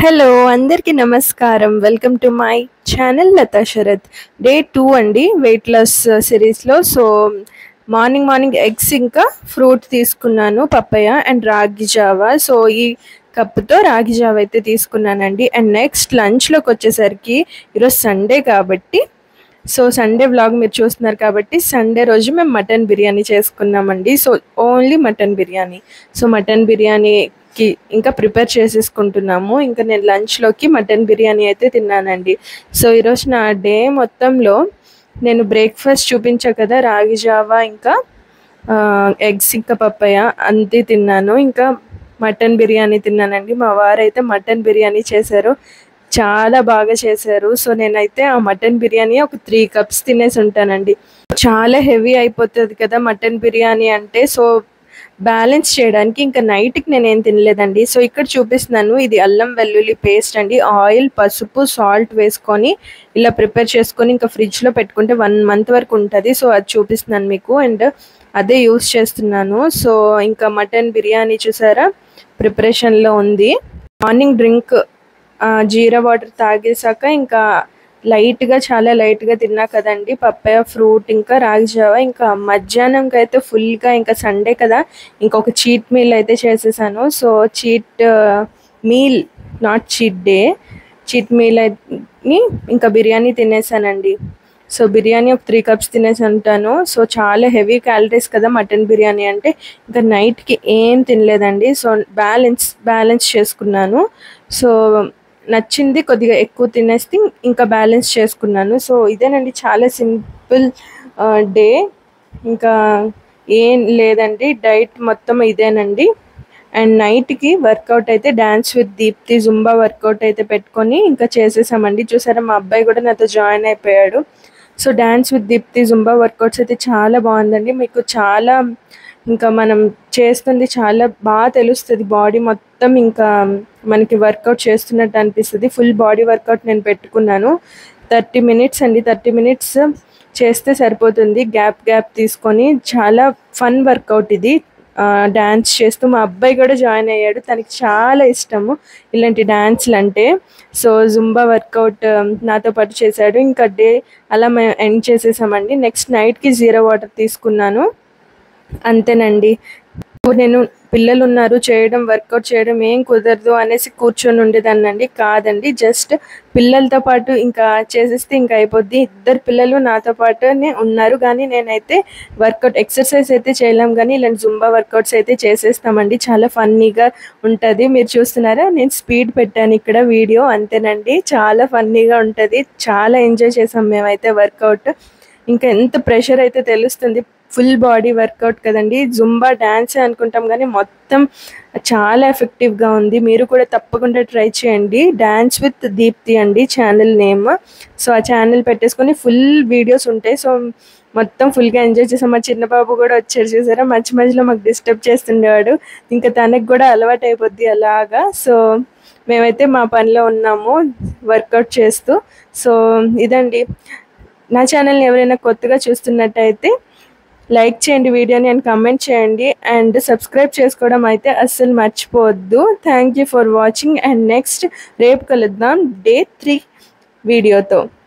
hello అందరికీ నమస్కారం welcome to my channel Latha Sharath day two అండి వెయిట్ లాస్ సిరీస్లో సో మార్నింగ్ మార్నింగ్ ఎగ్స్ ఇంకా ఫ్రూట్ తీసుకున్నాను papaya and ragi java so ఈ కప్పుతో రాగి జావా అయితే తీసుకున్నానండి అండ్ నెక్స్ట్ లంచ్లోకి వచ్చేసరికి ఈరోజు సండే కాబట్టి సో సండే వ్లాగ్ మీరు చూస్తున్నారు కాబట్టి సండే రోజు మేము మటన్ బిర్యానీ చేసుకున్నామండి so only mutton biryani so mutton బిర్యానీకి ఇంకా ప్రిపేర్ చేసేసుకుంటున్నాము ఇంకా నేను లంచ్లోకి మటన్ బిర్యానీ అయితే తిన్నానండి సో ఈరోజు నా డే మొత్తంలో నేను బ్రేక్ఫాస్ట్ చూపించా కదా రాగి జావా ఇంకా ఎగ్స్ ఇంకా పప్పయ్య అంతే తిన్నాను ఇంకా మటన్ బిర్యానీ తిన్నానండి మా వారైతే మటన్ బిర్యానీ చేశారు చాలా బాగా చేశారు సో నేనైతే ఆ మటన్ బిర్యానీ ఒక త్రీ కప్స్ తినేసి ఉంటానండి చాలా హెవీ అయిపోతుంది కదా మటన్ బిర్యానీ అంటే సో బ్యాలెన్స్ చేయడానికి ఇంకా నైట్కి నేను ఏం తినలేదండి సో ఇక్కడ చూపిస్తున్నాను ఇది అల్లం వెల్లుల్లి పేస్ట్ అండి ఆయిల్ పసుపు సాల్ట్ వేసుకొని ఇలా ప్రిపేర్ చేసుకొని ఇంకా ఫ్రిడ్జ్లో పెట్టుకుంటే వన్ మంత్ వరకు ఉంటుంది సో అది చూపిస్తున్నాను మీకు అండ్ అదే యూస్ చేస్తున్నాను సో ఇంకా మటన్ బిర్యానీ చూసారా ప్రిపరేషన్లో ఉంది మార్నింగ్ డ్రింక్ జీరా వాటర్ తాగేసాక ఇంకా లైట్గా చాలా లైట్గా తిన్నా కదండి పప్పాయ ఫ్రూట్ ఇంకా రాగి జావా ఇంకా మధ్యాహ్నంకి అయితే ఫుల్గా ఇంకా సండే కదా ఇంకొక చీట్ మీల్ అయితే చేసేసాను so cheat meal not cheat day cheat meal ని ఇంకా బిర్యానీ తినేసానండి సో బిర్యానీ ఒక త్రీ కప్స్ తినేసి ఉంటాను సో చాలా హెవీ క్యాలరీస్ కదా మటన్ బిర్యానీ అంటే ఇంకా నైట్కి ఏం తినలేదండి సో బ్యాలెన్స్ బ్యాలెన్స్ చేసుకున్నాను సో నచ్చింది కొద్దిగా ఎక్కువ తినేస్తే ఇంకా బ్యాలెన్స్ చేసుకున్నాను సో ఇదేనండి చాలా సింపుల్ డే ఇంకా ఏం లేదండి డైట్ మొత్తం ఇదేనండి అండ్ నైట్కి వర్కౌట్ అయితే dance with Deepthi Zumba workout అయితే పెట్టుకొని ఇంకా చేసేసామండి చూసారా మా అబ్బాయి కూడా నాతో జాయిన్ అయిపోయాడు so dance with Deepthi Zumba workouts అయితే చాలా బాగుందండి మీకు చాలా ఇంకా మనం చేస్తుంది చాలా బాగా తెలుస్తుంది బాడీ మొత్తం ఇంకా మనకి వర్కౌట్ చేస్తున్నట్టు అనిపిస్తుంది ఫుల్ బాడీ వర్కౌట్ నేను పెట్టుకున్నాను థర్టీ మినిట్స్ అండి థర్టీ మినిట్స్ చేస్తే సరిపోతుంది గ్యాప్ గ్యాప్ తీసుకొని చాలా ఫన్ వర్కౌట్ ఇది డ్యాన్స్ చేస్తూ మా అబ్బాయి కూడా జాయిన్ అయ్యాడు తనకి చాలా ఇష్టము ఇలాంటి డ్యాన్స్లు అంటే సో జుంబా వర్కౌట్ నాతో పాటు చేశాడు ఇంకా డే అలా మేము ఎండ్ చేసేసామండి నెక్స్ట్ నైట్కి జీరో వాటర్ తీసుకున్నాను అంతేనండి నేను పిల్లలు ఉన్నారు చేయడం వర్కౌట్ చేయడం ఏం కుదరదు అనేసి కూర్చొని ఉండేదాన్నండి కాదండి జస్ట్ పిల్లలతో పాటు ఇంకా చేసేస్తే ఇంకా అయిపోద్ది ఇద్దరు పిల్లలు నాతో పాటునే ఉన్నారు కానీ నేనైతే వర్కౌట్ ఎక్సర్సైజ్ అయితే చేయలేం కానీ ఇలాంటి జుంబా వర్కౌట్స్ అయితే చేసేస్తామండి చాలా ఫన్నీగా ఉంటుంది మీరు చూస్తున్నారా నేను స్పీడ్ పెట్టాను ఇక్కడ వీడియో అంతేనండి చాలా ఫన్నీగా ఉంటుంది చాలా ఎంజాయ్ చేసాం మేమైతే వర్కౌట్ ఇంకా ఎంత ప్రెషర్ అయితే తెలుస్తుంది ఫుల్ బాడీ వర్కౌట్ కదండి జుంబా డ్యాన్స్ అనుకుంటాం కానీ మొత్తం చాలా ఎఫెక్టివ్గా ఉంది మీరు కూడా తప్పకుండా ట్రై చేయండి డ్యాన్స్ విత్ దీప్తి అండి ఛానల్ నేమ్ సో ఆ ఛానల్ పెట్టేసుకొని ఫుల్ వీడియోస్ ఉంటాయి సో మొత్తం ఫుల్గా ఎంజాయ్ చేసాం మా చిన్న బాబు కూడా వచ్చారు చూసారా మధ్య మధ్యలో మాకు డిస్టర్బ్ చేస్తుండేవాడు ఇంకా తనకు కూడా అలవాటు అయిపోద్ది అలాగా సో మేమైతే మా పనిలో ఉన్నాము వర్కౌట్ చేస్తూ సో ఇదండి నా ఛానల్ని ఎవరైనా కొత్తగా చూస్తున్నట్టయితే లైక్ చేయండి వీడియోని అండ్ కమెంట్ చేయండి అండ్ సబ్స్క్రైబ్ చేసుకోవడం అయితే అస్సలు మర్చిపోవద్దు thank you for watching and next రేపు కలుద్దాం డే త్రీ వీడియోతో